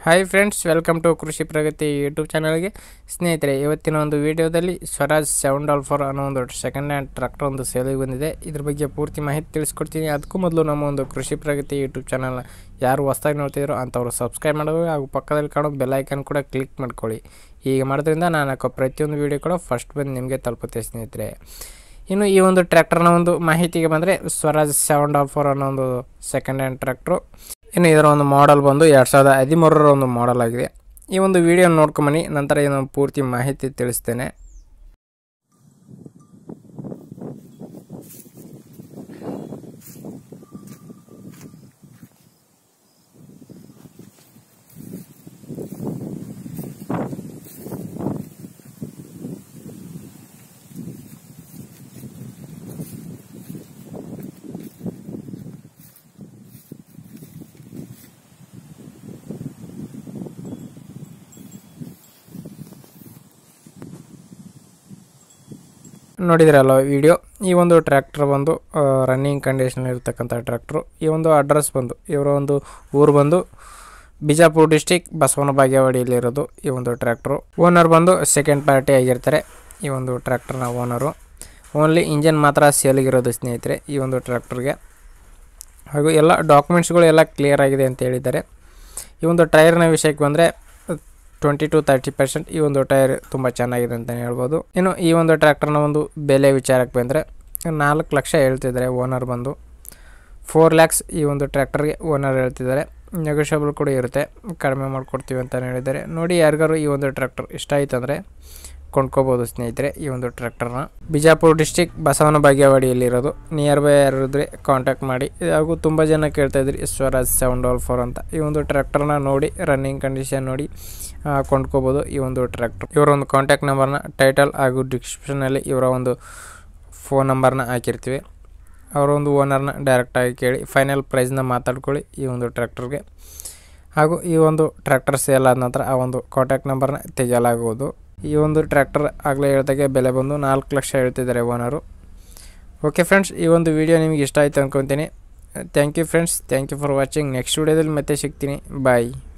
hi friends welcome to ಕೃಷಿ ಪ್ರಗತಿ YouTube ಚಾನಲ್ಗೆ ಸ್ನೇಹಿತರೆ ಇವತ್ತಿನ ಒಂದು ವಿಡಿಯೋದಲ್ಲಿ ಸ್ವರಾಜ್ ಸೆವೆನ್ ಡಾಲ್ ಫೋರ್ ಅನ್ನೋ ಒಂದು ಸೆಕೆಂಡ್ ಹ್ಯಾಂಡ್ ಟ್ರ್ಯಾಕ್ಟರ್ ಒಂದು ಸೇಲಿಗೆ ಬಂದಿದೆ ಇದ್ರ ಬಗ್ಗೆ ಪೂರ್ತಿ ಮಾಹಿತಿ ತಿಳಿಸ್ಕೊಡ್ತೀನಿ ಅದಕ್ಕೂ ಮೊದಲು ನಮ್ಮ ಒಂದು ಕೃಷಿ ಪ್ರಗತಿ ಯೂಟ್ಯೂಬ್ ಚಾನಲ್ನ ಯಾರು ಹೊಸ್ದಾಗಿ ನೋಡ್ತಿದ್ರು ಅಂಥವ್ರು ಸಬ್ಸ್ಕ್ರೈಬ್ ಮಾಡೋದು ಹಾಗೂ ಪಕ್ಕದಲ್ಲಿ ಕಾಣೋ ಬೆಲ್ ಐಕನ್ ಕೂಡ ಕ್ಲಿಕ್ ಮಾಡ್ಕೊಳ್ಳಿ ಹೀಗೆ ಮಾಡೋದ್ರಿಂದ ನಾನು ಹಾಕೋ ಪ್ರತಿಯೊಂದು ವೀಡಿಯೋ ಕೂಡ ಫಸ್ಟ್ ಬಂದು ನಿಮಗೆ ತಲುಪುತ್ತೆ ಸ್ನೇಹಿತರೆ ಇನ್ನು ಈ ಒಂದು ಟ್ರ್ಯಾಕ್ಟರ್ನ ಒಂದು ಮಾಹಿತಿಗೆ ಬಂದರೆ ಸ್ವರಾಜ್ ಸೆವೆನ್ ಡಾಲ್ ಫೋರ್ ಅನ್ನೋ ಒಂದು ಸೆಕೆಂಡ್ ಹ್ಯಾಂಡ್ ಟ್ರ್ಯಾಕ್ಟ್ರು ಇನ್ನು ಇದರ ಒಂದು ಮಾಡೆಲ್ ಬಂದು ಎರಡು ಸಾವಿರದ ಹದಿಮೂರರ ಒಂದು ಮಾಡೆಲ್ ಆಗಿದೆ ಈ ಒಂದು ವಿಡಿಯೋ ನೋಡ್ಕೊಂಬನ್ನಿ ನಂತರ ಇದನ್ನು ಪೂರ್ತಿ ಮಾಹಿತಿ ತಿಳಿಸ್ತೇನೆ ನೋಡಿದ್ರಲ್ಲ ವಿಡಿಯೋ ಈ ಒಂದು ಟ್ರ್ಯಾಕ್ಟರ್ ಬಂದು ರನ್ನಿಂಗ್ ಕಂಡೀಷನ್ ಇರ್ತಕ್ಕಂಥ ಟ್ರ್ಯಾಕ್ಟ್ರು ಈ ಒಂದು ಅಡ್ರೆಸ್ ಬಂದು ಇವರ ಒಂದು ಊರು ಬಂದು ಬಿಜಾಪುರ ಡಿಸ್ಟಿಕ್ ಬಸವನ ಬಾಗೇವಾಡಿಯಲ್ಲಿರೋದು ಈ ಒಂದು ಟ್ರ್ಯಾಕ್ಟ್ರು ಓನರ್ ಬಂದು ಸೆಕೆಂಡ್ ಪಾರ್ಟಿ ಆಗಿರ್ತಾರೆ ಈ ಒಂದು ಟ್ರ್ಯಾಕ್ಟರ್ನ ಓನರು ಓನ್ಲಿ ಇಂಜನ್ ಮಾತ್ರ ಸೇಲಿಗಿರೋದು ಸ್ನೇಹಿತರೆ ಈ ಒಂದು ಟ್ರ್ಯಾಕ್ಟರ್ಗೆ ಹಾಗೂ ಎಲ್ಲ ಡಾಕ್ಯುಮೆಂಟ್ಸ್ಗಳು ಎಲ್ಲ ಕ್ಲಿಯರ್ ಆಗಿದೆ ಅಂತ ಹೇಳಿದ್ದಾರೆ ಈ ಒಂದು ಟೈರ್ನ ವಿಷಯಕ್ಕೆ ಬಂದರೆ ಟ್ವೆಂಟಿ ಟು ತರ್ಟಿ ಪರ್ಸೆಂಟ್ ಈ ಒಂದು ಟೈರ್ ತುಂಬ ಚೆನ್ನಾಗಿದೆ ಅಂತಲೇ ಹೇಳ್ಬೋದು ಇನ್ನು ಈ ಒಂದು ಟ್ರ್ಯಾಕ್ಟರ್ನ ಒಂದು ಬೆಲೆ ವಿಚಾರಕ್ಕೆ ಬಂದರೆ ನಾಲ್ಕು ಲಕ್ಷ ಹೇಳ್ತಿದ್ದಾರೆ ಓನರ್ ಬಂದು ಫೋರ್ ಲ್ಯಾಕ್ಸ್ ಈ ಒಂದು ಟ್ರ್ಯಾಕ್ಟರ್ಗೆ ಓನರ್ ಹೇಳ್ತಿದ್ದಾರೆ ನೆಗೋಷಿಯಬಲ್ ಕೂಡ ಇರುತ್ತೆ ಕಡಿಮೆ ಮಾಡಿಕೊಡ್ತೀವಿ ಅಂತ ಹೇಳಿದ್ದಾರೆ ನೋಡಿ ಯಾರಿಗಾರು ಈ ಒಂದು ಟ್ರ್ಯಾಕ್ಟರ್ ಇಷ್ಟ ಆಯ್ತು ಅಂದರೆ ಕೊಂಡ್ಕೋಬೋದು ಸ್ನೇಹಿತರೆ ಈ ಒಂದು ಟ್ರ್ಯಾಕ್ಟರ್ನ ಬಿಜಾಪುರ ಡಿಸ್ಟಿಕ್ ಬಸವನ ಬಾಗೇವಾಡಿಯಲ್ಲಿರೋದು ನಿಯರ್ ಬೈ ಯಾರಿದ್ರೆ ಕಾಂಟ್ಯಾಕ್ಟ್ ಮಾಡಿ ಹಾಗೂ ತುಂಬ ಜನ ಕೇಳ್ತಾ ಇದ್ರಿ ಸ್ವರಾಜ್ ಸೆವೆನ್ ಡಾಲ್ ಫೋರ್ ಅಂತ ಈ ಒಂದು ಟ್ರ್ಯಾಕ್ಟರ್ನ ನೋಡಿ ರನ್ನಿಂಗ್ ಕಂಡೀಷನ್ ನೋಡಿ ಆ, ಕೊಂಡ್ಕೋಬೋದು ಈ ಒಂದು ಟ್ರ್ಯಾಕ್ಟರ್ ಇವರ ಒಂದು ಕಾಂಟ್ಯಾಕ್ಟ್ ನಂಬರ್ನ ಟೈಟಲ್ ಹಾಗೂ ಡಿಸ್ಕ್ರಿಪ್ಷನಲ್ಲಿ ಇವರ ಒಂದು ಫೋನ್ ನಂಬರ್ನ ಹಾಕಿರ್ತೀವಿ ಅವರ ಒಂದು ಓನರ್ನ ಡೈರೆಕ್ಟಾಗಿ ಕೇಳಿ ಫೈನಲ್ ಪ್ರೈಸ್ನ ಮಾತಾಡ್ಕೊಳ್ಳಿ ಈ ಒಂದು ಟ್ರ್ಯಾಕ್ಟರ್ಗೆ ಹಾಗೂ ಈ ಒಂದು ಟ್ರ್ಯಾಕ್ಟರ್ ಸೇಲ್ ಆದ ನಂತರ ಆ ಒಂದು ಕಾಂಟ್ಯಾಕ್ಟ್ ನಂಬರ್ನ ತೆಗೆಯಲಾಗುವುದು ಈ ಒಂದು ಟ್ರ್ಯಾಕ್ಟರ್ ಆಗಲೇ ಹೇಳ್ದಾಗೆ ಬೆಲೆ ಬಂದು ನಾಲ್ಕು ಲಕ್ಷ ಹೇಳ್ತಿದ್ದಾರೆ ಓನರು ಓಕೆ ಫ್ರೆಂಡ್ಸ್ ಈ ಒಂದು ವಿಡಿಯೋ ನಿಮಗೆ ಇಷ್ಟ ಆಯಿತು ಅಂದ್ಕೊತೀನಿ thank you friends thank you for watching next ವಿಡಿಯೋದಲ್ಲಿ ಮತ್ತೆ ಸಿಗ್ತೀನಿ ಬಾಯ್